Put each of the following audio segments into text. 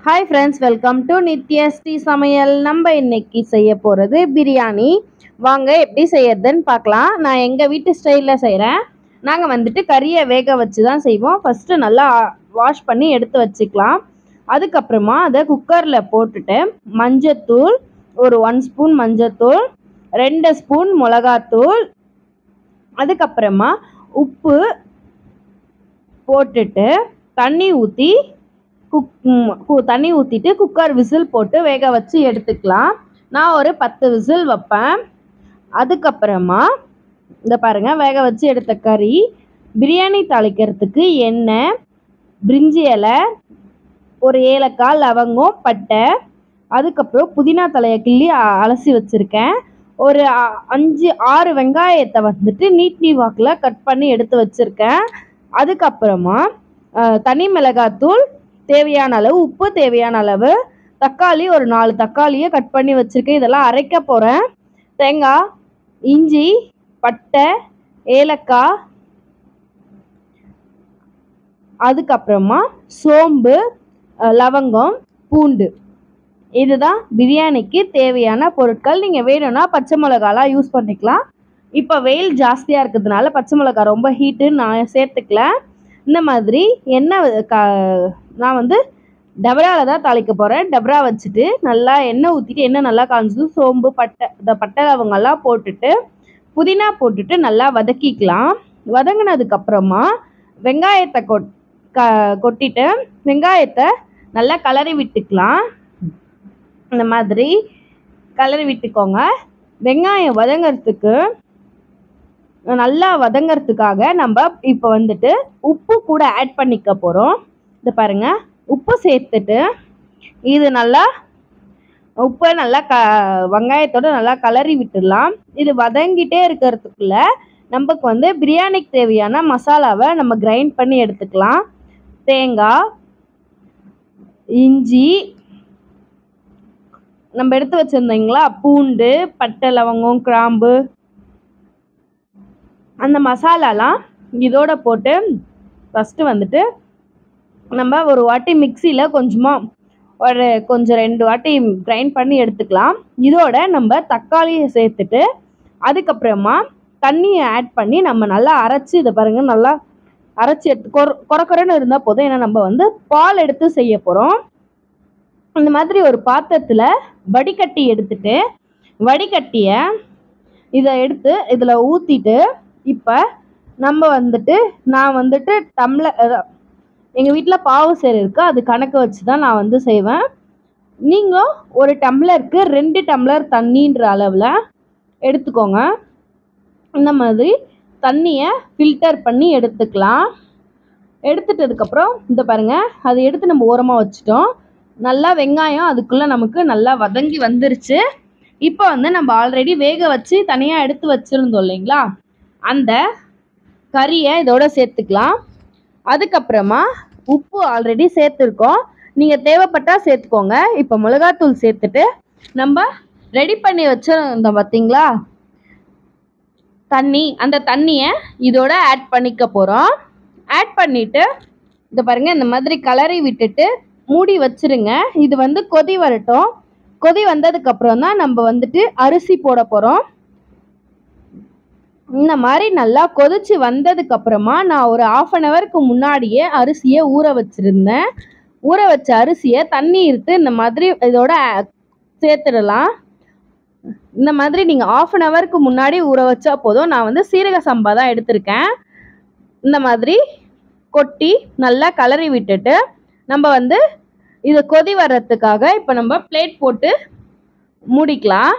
hi friends welcome to Nithyashree சமையல் நம்ம இன்னைக்கு செய்ய போகிறது பிரியாணி வாங்க எப்படி செய்யறதுன்னு பார்க்கலாம் நான் எங்கள் வீட்டு ஸ்டைலில் செய்கிறேன் நாங்கள் வந்துட்டு கறியை வேக வச்சு தான் செய்வோம் ஃபஸ்ட்டு நல்லா வாஷ் பண்ணி எடுத்து வச்சுக்கலாம் அதுக்கப்புறமா அதை குக்கரில் போட்டுட்டு மஞ்சத்தூள் ஒரு ஒன் ஸ்பூன் மஞ்சத்தூள் ரெண்டு ஸ்பூன் மிளகாத்தூள் அதுக்கப்புறமா உப்பு போட்டுட்டு தண்ணி ஊற்றி குக் ம், கு- தண்ணி ஊற்றிட்டு குக்கர் விசில் போட்டு வேக வச்சு எடுத்துக்கலாம் நான் ஒரு பத்து விசில் வைப்பேன் அதுக்கப்புறமா இந்த பாருங்கள் வேக வச்சு எடுத்த கறி பிரியாணி தாளிக்கிறதுக்கு எண்ணெய் பிரிஞ்சி இலை ஒரு ஏலக்காய் லவங்கம் பட்டை அதுக்கப்புறம் புதினா தலையை கிள்ளி அ- அலசி வச்சுருக்கேன் ஒரு அ- அஞ்சு ஆறு வெங்காயத்தை வந்துட்டு நீட் நீ வாக்கில் கட் பண்ணி எடுத்து வச்சுருக்கேன் அதுக்கப்புறமா அஹ், தனி மிளகாத்தூள் தேவையான அளவு உப்பு தேவையான அளவு தக்காளி ஒரு நாலு தக்காளியை கட் பண்ணி வச்சுருக்கேன் இதெல்லாம் அரைக்க போகிறேன் தேங்காய் இஞ்சி பட்டை ஏலக்காய் அதுக்கப்புறமா சோம்பு அஹ், லவங்கம் பூண்டு இதுதான் பிரியாணிக்கு தேவையான பொருட்கள் நீங்கள் வேணும்னா பச்சை மிளகாலாம் யூஸ் பண்ணிக்கலாம் இப்போ வெயில் ஜாஸ்தியாக இருக்கிறதுனால பச்சை மிளகா ரொம்ப ஹீட்டுன்னு நான் சேர்த்துக்கல இந்த மாதிரி எண்ணெய் க நான் வந்து டபராவில் தான் தாளிக்க போகிறேன் டபரா வச்சுட்டு நல்லா எண்ணெய் ஊற்றிட்டு எண்ணெய் நல்லா காய்ஞ்சது சோம்பு பட்டை இந்த பட்டை லவங்கெல்லாம் போட்டுட்டு புதினா போட்டுட்டு நல்லா வதக்கிக்கலாம் வதங்கினதுக்கப்புறமா வெங்காயத்தை கொட் க கொட்டிட்டு வெங்காயத்தை நல்லா கலரி விட்டுக்கலாம் இந்த மாதிரி கலரி விட்டுக்கோங்க வெங்காயம் வதங்கிறதுக்கு நல்லா வதங்கிறதுக்காக நம்ம இப்போ வந்துட்டு உப்பு கூட ஆட் பண்ணிக்க போகிறோம் இது பாருங்க உப்பு சேர்த்துட்டு இது நல்லா உப்பை நல்லா க வெங்காயத்தோட நல்லா கலரி விட்டுடலாம் இது வதங்கிட்டே இருக்கிறதுக்குள்ள நமக்கு வந்து பிரியாணிக்கு தேவையான மசாலாவை நம்ம கிரைண்ட் பண்ணி எடுத்துக்கலாம் தேங்காய் இஞ்சி நம்ம எடுத்து வச்சுருந்தீங்களா பூண்டு பட்டை லவங்கம் கிராம்பு அந்த மசாலாலாம் இதோட போட்டு ஃபஸ்ட்டு வந்துட்டு நம்ம ஒரு வாட்டி மிக்சியில் கொஞ்சமாக ஒரு கொஞ்சம் ரெண்டு வாட்டி கிரைண்ட் பண்ணி எடுத்துக்கலாம் இதோட நம்ம தக்காளியை சேர்த்துட்டு அதுக்கப்புறமா தண்ணியை ஆட் பண்ணி நம்ம நல்லா அரைச்சி இதை பாருங்கள் நல்லா அரைச்சி எடுத்து கொர கொரக்கொரன்னு இருந்தால் போதும் ஏன்னா நம்ம வந்து பால் எடுத்து செய்ய போகிறோம் இந்த மாதிரி ஒரு பாத்திரத்தில் வடிகட்டி எடுத்துட்டு வடிகட்டியை இதை எடுத்து இதில் ஊற்றிட்டு இப்போ நம்ம வந்துட்டு நான் வந்துட்டு டம்ளர் எங்கள் வீட்டில் பாவு சேர் இருக்குது அது கணக்கு வச்சு தான் நான் வந்து செய்வேன் நீங்கள் ஒரு டம்ளருக்கு ரெண்டு டம்ளர் தண்ணின்ற அளவில் எடுத்துக்கோங்க இந்த மாதிரி தண்ணியை ஃபில்டர் பண்ணி எடுத்துக்கலாம் எடுத்துட்டதுக்கப்புறம் இந்த பாருங்கள் அதை எடுத்து நம்ம ஓரமாக வச்சுட்டோம் நல்லா வெங்காயம் அதுக்குள்ளே நமக்கு நல்லா வதங்கி வந்துருச்சு இப்போ வந்து நம்ம ஆல்ரெடி வேக வச்சு தனியாக எடுத்து வச்சுருந்தோம் இல்லைங்களா அந்த கறியை இதோட சேர்த்துக்கலாம் அதுக்கப்புறமா உப்பு ஆல்ரெடி சேர்த்துருக்கோம் நீங்கள் தேவைப்பட்டால் சேர்த்துக்கோங்க இப்போ மிளகாத்தூள் சேர்த்துட்டு நம்ம ரெடி பண்ணி வச்சுருந்தோம் பார்த்தீங்களா தண்ணி அந்த தண்ணியை இதோட ஆட் பண்ணிக்க போகிறோம் ஆட் பண்ணிவிட்டு இந்த பாருங்கள் இந்த மாதிரி கலரி விட்டுட்டு மூடி வச்சிருங்க இது வந்து கொதி வரட்டும் கொதி வந்ததுக்கப்புறம் தான் நம்ம வந்துட்டு அரிசி போட போகிறோம் இந்த மாதிரி நல்லா கொதிச்சு வந்ததுக்கு அப்புறமா நான் ஒரு ஆஃப் அன் ஹவருக்கு முன்னாடியே அரிசியை ஊற வச்சிருந்தேன் ஊற வச்ச அரிசியை தண்ணி இருத்து இந்த மாதிரி இதோட ஆ- சேர்த்துடலாம் இந்த மாதிரி நீங்கள் ஆஃப் அன் ஹவருக்கு முன்னாடி ஊற வச்சா போதும் நான் வந்து சீரக சம்பா தான் எடுத்திருக்கேன் இந்த மாதிரி கொட்டி நல்லா கலரி விட்டுட்டு நம்ம வந்து இது கொதி வர்றதுக்காக இப்போ நம்ம பிளேட் போட்டு மூடிக்கலாம்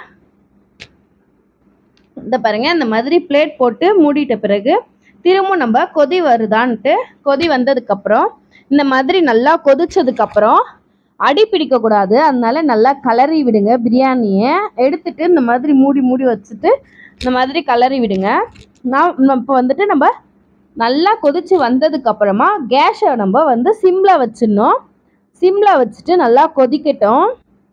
இந்த பாருங்க இந்த மாதிரி பிளேட் போட்டு மூடிட்ட பிறகு திரும்ப நம்ம கொதி வருதான்ட்டு கொதி வந்ததுக்கப்புறம் இந்த மாதிரி நல்லா கொதிச்சதுக்கப்புறம் அடி பிடிக்கக்கூடாது அதனால நல்லா கலரி விடுங்க பிரியாணியை எடுத்துட்டு இந்த மாதிரி மூடி மூடி வச்சுட்டு இந்த மாதிரி கலரி விடுங்க நான் இப்போ வந்துட்டு நம்ம நல்லா கொதிச்சு வந்ததுக்கப்புறமா கேஸை நம்ம வந்து சிம்மில் வச்சிடணும் சிம்மில் வச்சுட்டு நல்லா கொதிக்கட்டும்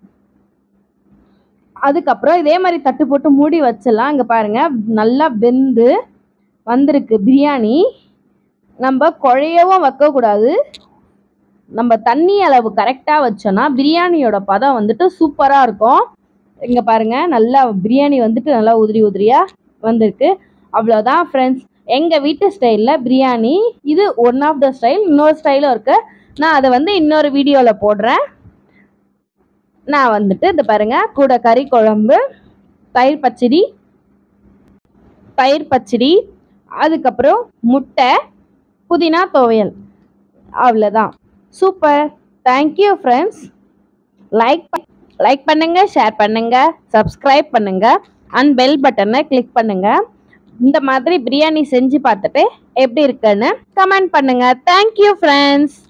அதுக்கப்புறம் இதே மாதிரி தட்டு போட்டு மூடி வச்சிடலாம் இங்கே பாருங்கள் நல்லா வெந்து வந்திருக்கு பிரியாணி நம்ம குழையவும் வைக்கக்கூடாது நம்ம தண்ணி அளவு கரெக்டாக வச்சோன்னா பிரியாணியோட பதம் வந்துட்டு சூப்பராக இருக்கும் இங்கே பாருங்க நல்லா பிரியாணி வந்துட்டு நல்லா உதிரி உதிரியாக வந்திருக்கு அவ்வளோதான் ஃப்ரெண்ட்ஸ் எங்கள் வீட்டு ஸ்டைலில் பிரியாணி இது ஒன் ஆஃப் த ஸ்டைல் இன்னொரு ஸ்டைலும் இருக்குது நான் அதை வந்து இன்னொரு வீடியோவில் போடுறேன் நான் வந்துட்டு இந்த பாருங்க கூட கறி குழம்பு தயிர் பச்சடி தயிர் பச்சடி அதுக்கப்புறம் முட்டை புதினா துவையல் அவ்வளோதான் super thank you friends like like பண்ணுங்க ஷேர் பண்ணுங்க சப்ஸ்கிரைப் பண்ணுங்க அண்ட் பெல் பட்டனை கிளிக் பண்ணுங்க இந்த மாதிரி பிரியாணி செஞ்சு பார்த்துட்டு எப்படி இருக்குன்னு கமெண்ட் பண்ணுங்க தேங்க்யூ ஃப்ரெண்ட்ஸ்